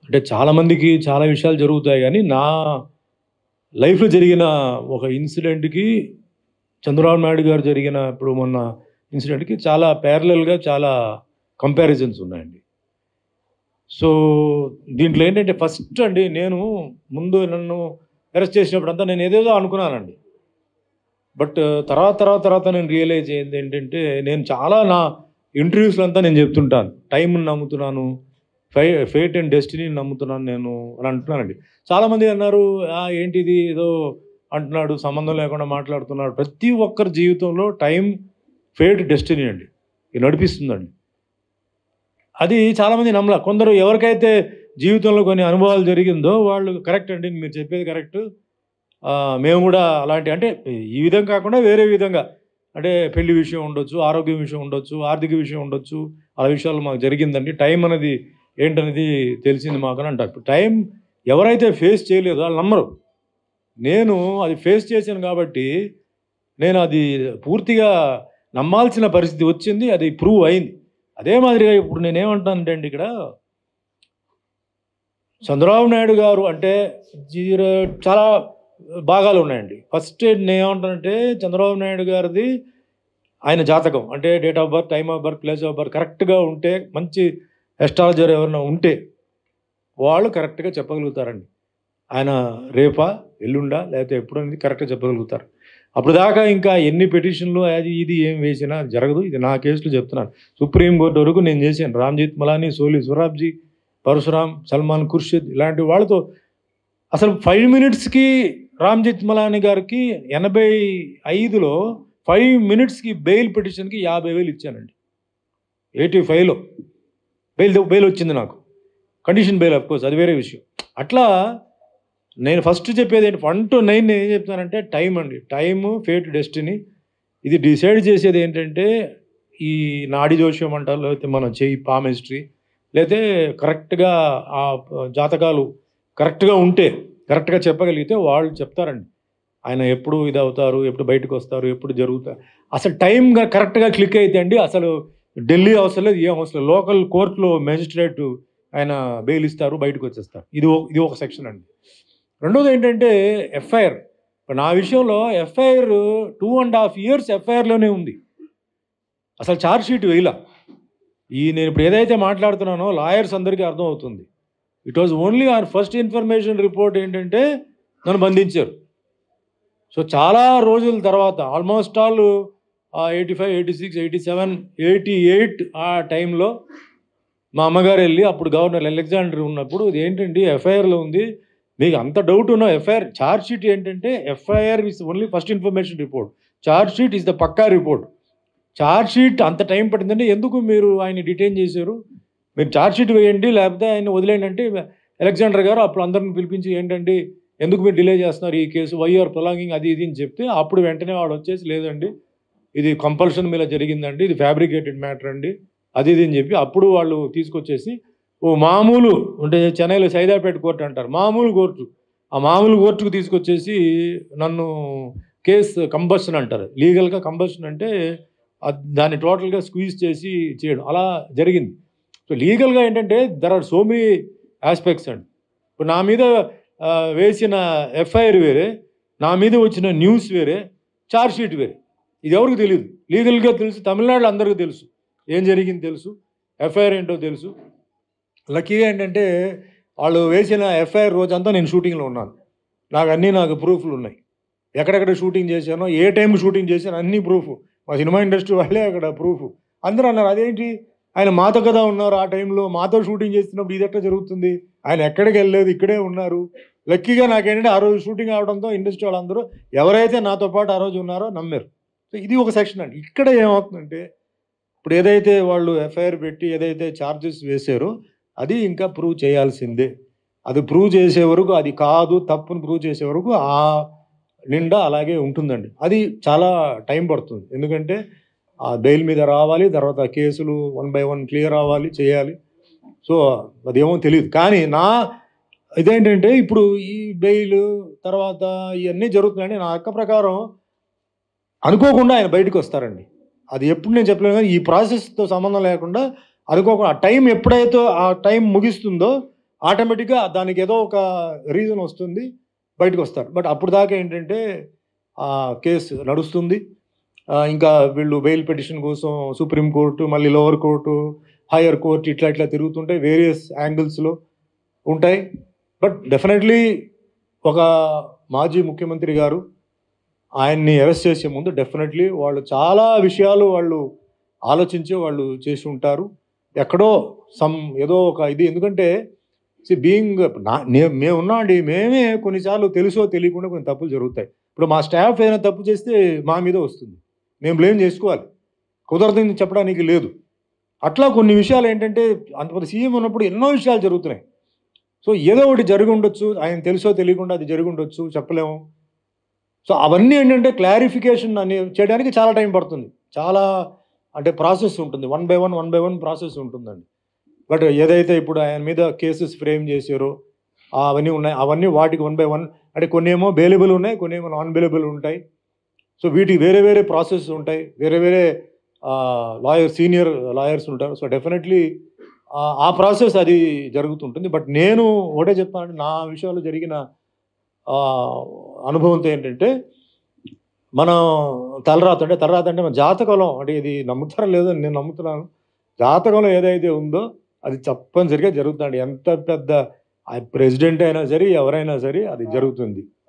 అంటే చాలామందికి చాలా విషయాలు జరుగుతాయి కానీ నా లైఫ్లో జరిగిన ఒక ఇన్సిడెంట్కి చంద్రబాబు నాయుడు గారు జరిగిన ఇప్పుడు మొన్న ఇన్సిడెంట్కి చాలా ప్యారలల్గా చాలా కంపారిజన్స్ ఉన్నాయండి సో దీంట్లో ఏంటంటే ఫస్ట్ అండి నేను ముందు నన్ను అరెస్ట్ చేసినప్పుడంతా నేను ఏదేదో అనుకున్నానండి బట్ తర్వాత తర్వాత తర్వాత నేను రియలైజ్ అయ్యింది ఏంటంటే నేను చాలా నా ఇంటర్వ్యూస్లో అంతా నేను చెప్తుంటాను టైంని నమ్ముతున్నాను ఫై ఫేట్ అండ్ డెస్టినీని నమ్ముతున్నాను నేను అని అంటున్నానండి చాలామంది అన్నారు "ఆ, ఏంటిది ఏదో అంటున్నాడు సంబంధం లేకుండా మాట్లాడుతున్నాడు ప్రతి ఒక్కరి జీవితంలో టైం ఫేట్ డెస్టినీ అండి ఇది నడిపిస్తుందండి అది చాలామంది నమ్మల కొందరు ఎవరికైతే జీవితంలో కొన్ని అనుభవాలు జరిగిందో వాళ్ళు కరెక్ట్ అండి మీరు చెప్పేది కరెక్ట్ మేము కూడా అలాంటి అంటే ఈ విధంగా కాకుండా వేరే విధంగా అంటే పెళ్లి విషయం ఉండొచ్చు ఆరోగ్యం విషయం ఉండొచ్చు ఆర్థిక విషయం ఉండొచ్చు ఆ విషయాలు మాకు జరిగిందండి టైం అనేది ఏంటనేది తెలిసింది మాకు అని అంటారు ఇప్పుడు టైం ఎవరైతే ఫేస్ చేయలేదో వాళ్ళు నమ్మరు నేను అది ఫేస్ చేశాను కాబట్టి నేను అది పూర్తిగా నమ్మాల్సిన పరిస్థితి వచ్చింది అది ప్రూవ్ అయింది అదే మాదిరిగా ఇప్పుడు నేనేమంటానంటే అండి ఇక్కడ చంద్రబాబు నాయుడు గారు అంటే జీరో చాలా భాగాలు ఉన్నాయండి ఫస్ట్ నేను ఏమంటానంటే చంద్రబాబు నాయుడు గారిది ఆయన జాతకం అంటే date of birth time of birth place of birth కరెక్ట్గా ఉంటే మంచి ఎస్ట్రాలజర్ ఎవరైనా ఉంటే వాళ్ళు కరెక్ట్గా చెప్పగలుగుతారండి ఆయన రేపా ఎల్లుండా లేకపోతే ఎప్పుడు అనేది కరెక్ట్గా చెప్పగలుగుతారు అప్పుడు దాకా ఇంకా ఎన్ని పిటిషన్లు అది ఇది ఏం వేసినా జరగదు ఇది నా కేసులో చెప్తున్నాను సుప్రీం కోర్టు వరకు నేను చేశాను రామ్జీత్ మలానీ సోలి సురాబ్జీ పరశురామ్ సల్మాన్ ఖుర్షిద్ ఇలాంటి వాళ్ళతో అసలు ఫైవ్ మినిట్స్కి రామ్జిత్ మలానీ గారికి ఎనభై ఐదులో ఫైవ్ మినిట్స్కి బెయిల్ పిటిషన్కి యాభై వేలు ఇచ్చానండి ఎయిటీ ఫైవ్లో బెయిల్ బెయిల్ వచ్చింది నాకు కండిషన్ బెయిల్ కోర్స్ అది వేరే విషయం అట్లా నేను ఫస్ట్ చెప్పేది ఏంటి వన్ టు నైన్ నేను ఏం చెప్తానంటే టైం అండి టైము ఫేట్ డెస్టినీ ఇది డిసైడ్ చేసేది ఏంటంటే ఈ నాడి జోష్యం అంటారు లేకపోతే మనం చేయి పామెస్ట్రీ లేకపోతే కరెక్ట్గా ఆ జాతకాలు కరెక్ట్గా ఉంటే కరెక్ట్గా చెప్పగలిగితే వాళ్ళు చెప్తారండి ఆయన ఎప్పుడు ఇది అవుతారు ఎప్పుడు బయటకు వస్తారు ఎప్పుడు జరుగుతారు అసలు టైంగా కరెక్ట్గా క్లిక్ అయితే అండి అసలు ఢిల్లీ అవసరం లేదు ఏం అవసరం లేదు లోకల్ కోర్టులో మెజిస్ట్రేట్ ఆయన బెయిల్ ఇస్తారు బయటకు వచ్చేస్తారు ఇది ఒక- ఇది ఒక సెక్షన్ అండి రెండోది ఏంటంటే ఎఫ్ఐఆర్ నా విషయంలో FIR two and half years ఎఫ్ఐఆర్లోనే ఉంది అసలు ఛార్జ్ షీట్ వేయలా ఈ నేను ఇప్పుడు ఏదైతే మాట్లాడుతున్నానో లాయర్స్ అందరికీ అర్థమవుతుంది it was only our first information report ఏంటంటే నన్ను బంధించారు సో చాలా రోజుల తర్వాత almost all eighty five eighty six eighty seven eighty eight ఆ టైంలో మా అమ్మగారు వెళ్ళి అప్పుడు గవర్నర్ అలెగ్జాండర్ ఉన్నప్పుడు ఇది ఏంటండి ఎఫ్ఐఆర్లో ఉంది మీకు అంత డౌట్ ఉన్న ఎఫ్ఐఆర్ ఛార్జ్ షీట్ ఏంటంటే FIR is only first information report charge sheet is the pucca report charge sheet అంత టైం పట్టిందంటే ఎందుకు మీరు ఆయన డిటైన్ చేశారు మీరు ఛార్జ్ షీట్ వేయండి లేకపోతే ఆయన వదిలేయండి అంటే అలెగ్జాండర్ గారు అప్పుడు అందరిని పిలిపించి ఏంటండి ఎందుకు మీరు డిలే చేస్తున్నారు ఈ కేసు వైఆర్ ప్రొలాంగింగ్ అది ఇది అని చెప్తే అప్పుడు వెంటనే వాడు వచ్చేసి లేదండి ఇది కంపల్షన్ మీద జరిగిందండి ఇది ఫ్యాబ్రికేటెడ్ మ్యాటర్ అండి అది ఇది అని చెప్పి అప్పుడు వాళ్ళు తీసుకొచ్చేసి ఓ మామూలు అంటే చెన్నైలో సైదాపేట కోర్టు అంటారు మామూలు కోర్టు ఆ మామూలు కోర్టుకు తీసుకొచ్చేసి నన్ను కేసు కంబషన్ అంటారు లీగల్గా కంబషన్ అంటే అద్- దాన్ని టోటల్గా స్క్వీజ్ చేసి చేయడం అలా జరిగింది సో లీగల్గా ఏంటంటే there are so many aspects అండి ఇప్పుడు నా మీద ఆ, వేసిన ఎఫ్ఐఆర్ వేరే నా మీద వచ్చిన న్యూస్ వేరే ఛార్జ్ షీట్ వేరే ఇది ఎవరికి తెలియదు లీగల్గా తెలుసు తమిళనాడులో అందరికీ తెలుసు ఏం జరిగింది తెలుసు ఎఫ్ఐఆర్ ఏంటో తెలుసు లక్కీగా ఏంటంటే వాళ్ళు వేసిన ఎఫ్ఐఆర్ రోజంతా నేను షూటింగ్లో ఉన్నాను నాకు అన్నీ నాకు ప్రూఫ్లు ఉన్నాయి ఎక్కడెక్కడ షూటింగ్ చేశానో ఏ టైం షూటింగ్ చేశానో అన్ని ప్రూఫ్ మా సినిమా ఇండస్ట్రీ వాళ్ళే అక్కడ ప్రూఫ్ అందరూ అన్నారు అదేంటి ఆయన మాతో కదా ఉన్నారు ఆ టైంలో మాతో షూటింగ్ చేస్తున్నప్పుడు ఇది ఎట్లా జరుగుతుంది ఆయన ఎక్కడికి వెళ్ళలేదు ఇక్కడే ఉన్నారు లక్కీగా నాకేంటంటే ఆ రోజు షూటింగ్ అవడంతో ఇండస్ట్రీ వాళ్ళందరూ ఎవరైతే నాతో పాటు ఆ రోజు ఉన్నారో నమ్మారు సో ఇది ఒక సెక్షన్ అండి ఇక్కడ ఏమవుతుందంటే ఇప్పుడు ఏదైతే వాళ్ళు ఎఫ్ఐఆర్ పెట్టి ఏదైతే ఛార్జెస్ వేశారో అది ఇంకా ప్రూవ్ చేయాల్సిందే అది ప్రూవ్ చేసే వరకు అది కాదు తప్పును ప్రూవ్ చేసే వరకు ఆ నిండా అలాగే ఉంటుందండి అది చాలా టైం పడుతుంది ఎందుకంటే ఆ బెయిల్ మీద రావాలి తర్వాత కేసులు వన్ బై వన్ క్లియర్ అవ్వాలి చేయాలి సో అదేమో తెలియదు కానీ నా ఇదేంటంటే ఇప్పుడు ఈ బెయిల్ తర్వాత ఇవన్నీ జరుగుతున్నాయండి నా అక్క ప్రకారం అనుకోకుండా ఆయన బయటకు వస్తారండి అది ఎప్పుడు నేను చెప్పలేను కానీ ఈ ప్రాసెస్తో సంబంధం లేకుండా అనుకోకుండా ఆ టైం ఎప్పుడైతే ఆ టైం ముగిస్తుందో ఆటోమేటిక్గా దానికి ఏదో ఒక రీజన్ వస్తుంది బయటకు వస్తారు బట్ అప్పుడు దాకా ఏంటంటే ఆ కేసు నడుస్తుంది ఆ, ఇంకా వీళ్ళు బెయిల్ పిటిషన్ కోసం సుప్రీం కోర్టు మళ్ళీ లోవర్ కోర్టు హయ్యర్ కోర్టు ఇట్లా ఇట్లా తిరుగుతుంటాయి వేరియస్ యాంగిల్స్లో ఉంటాయి బట్ డెఫినెట్లీ ఒక మాజీ ముఖ్యమంత్రి గారు ఆయన్ని అరెస్ట్ చేసే ముందు డెఫినెట్లీ వాళ్ళు చాలా విషయాలు వాళ్ళు ఆలోచించి వాళ్ళు చేసి ఉంటారు ఎక్కడో సమ్ ఏదో ఒక ఇది ఎందుకంటే బీయింగ్ మేము ఉన్నామండి మేమే కొన్నిసార్లు తెలుసో తెలియకుండా కొన్ని తప్పులు జరుగుతాయి ఇప్పుడు మా స్టాఫ్ ఏదైనా తప్పు చేస్తే మా మీద వస్తుంది మేము బ్లేమ్ చేసుకోవాలి కుదరదని చెప్పడానికి లేదు అట్లా కొన్ని విషయాలు ఏంటంటే అంత పెద్ద సీఎం ఉన్నప్పుడు ఎన్నో విషయాలు జరుగుతున్నాయి సో ఏదో ఒకటి జరిగి ఉండొచ్చు ఆయన తెలుసో తెలియకుండా అది జరిగి ఉండొచ్చు చెప్పలేము సో అవన్నీ ఏంటంటే క్లారిఫికేషన్ అని చేయడానికి చాలా టైం పడుతుంది చాలా అంటే ప్రాసెస్ ఉంటుంది one by one one by one process ఉంటుందండి బట్ ఏదైతే ఇప్పుడు ఆయన మీద కేసెస్ ఫ్రేమ్ చేసారో అవన్నీ ఉన్నాయి అవన్నీ వాటికి వన్ బై వన్ అంటే కొన్ని ఏమో బెయిలబుల్ ఉన్నాయి కొన్ని ఏమో నాన్ బెయిలబుల్ ఉంటాయి సో వీటికి వేరే వేరే ప్రాసెస్ ఉంటాయి వేరే వేరే లాయర్ సీనియర్ లాయర్స్ ఉంటారు సో డెఫినెట్లీ ఆ ప్రాసెస్ అది జరుగుతుంటుంది బట్ నేను ఒకటే చెప్తానంటే నా విషయంలో జరిగిన ఆ, అనుభవంతో ఏంటంటే మనం తలరాత అంటే తలరాత అంటే మన జాతకంలో అంటే ఇది నమ్ముతారో లేదో నేను నమ్ముతున్నాను జాతకంలో ఏదైతే ఉందో అది తప్పనిసరిగా జరుగుతుంది ఎంత పెద్ద ప్రెసిడెంట్ అయినా సరే ఎవరైనా సరే అది జరుగుతుంది